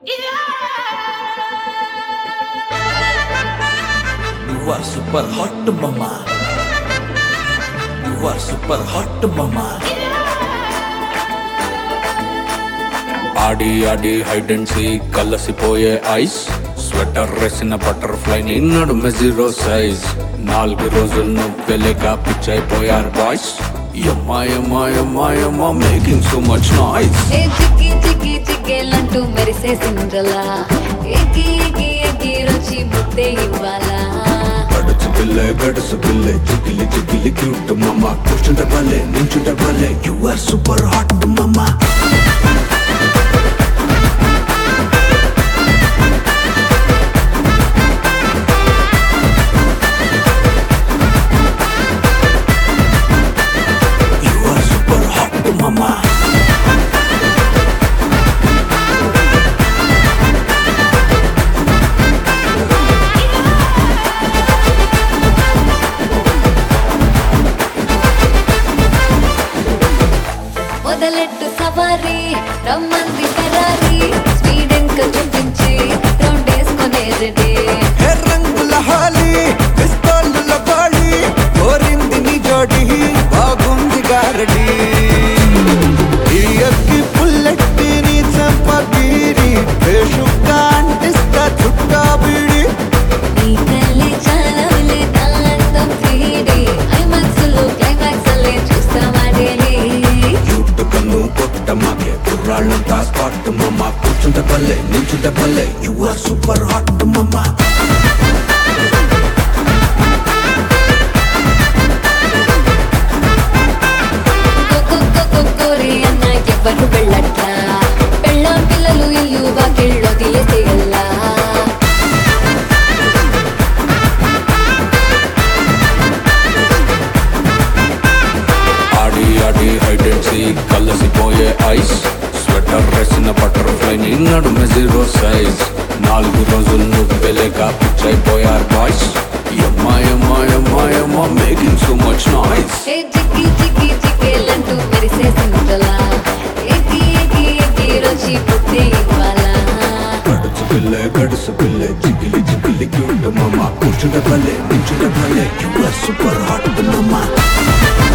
You are super hot, mama. You are super hot, mama. ఆడి ఆడి hide and seek కలసిపోయే ఐస్ sweater వేసిన బటర్ఫ్లై నిన్నడు మెజిరో సైజ్ నాలుగు రోజులు నువ్వెలేక పిచ్చైపోయారు బాయ్స్ యమ్మా యమ్మా యమ్మా యమ్మా మేకింగ్ సో మచ్ నాయిస్ ఏ చిక్కి చిక్కి చిక్కేలంటూ మెరిసే సిండ్రలా ఎక్కి ఎక్కి ఎక్కి రుచి ముద్దే ఇవ్వాలా గడుచు పిల్ల గడుసు పిల్ల చికిలి చికిలి క్యూట్ మమ్మ కూర్చుంట భలే నించుంట భలే You are super hot, mama. You are super hot, mama. మొదలెట్టు సవారీ రమ్మంది ఫెరారీ స్వీడన్ కు చూపించి రౌండ్ వేసుకునే రెడీ హే రంగుల హాలి పిస్తోలుల బాళి కోరింది నీ జోడి బాగుంది గారడి ఈ అగ్గి పుల్లెట్టి నీ చంప బీరి బేషుగ్గా అంటిస్తా చుట్టా బీడి నీ తల్లి చాలవులే తాంతం త్రీడి ఐమాక్స్ లో క్లైమాక్స్ అల్లే చూస్తామా డైలీ క్యూట్ కన్ను కొట్ట మాకే కుర్రాళ్ళంతా స్పాట్ మమ్మ కూర్చుంట భలే నించుంట భలే You are super hot, mama. కోరి అన్న ఎవరు వెళ్ళట్ల పెళ్ళాం పిల్లలు ఇల్లు వాకిళ్ళు వదిలేసేయల్లా ఆడి ఆడి హైడ్ అండ్ సీ కలసిపోయే ఐస్ స్వెటర్ వేసిన బటర్ఫ్లై నిన్నడు మెజిరో సైజ్ నాలుగు రోజులు నువ్వెలేక పిచ్చైపోయారు బాయ్స్ యమ్మా యమ్మా యమ్మా యమ్మా మేకింగ్ సో మచ్ నాయిస్ ఏ చిక్కి చిక్కి చిక్కేలంటూ మెరిసే సిండ్రలా ఎక్కి ఎక్కి ఎక్కి రుచి పుట్టి ఇవ్వాలా గడుచు పిల్ల గడుసు పిల్ల చికిలి చికిలి క్యూట్ మమ్మ కూర్చుంట భలే నించుంట భలే You are super hot, mama.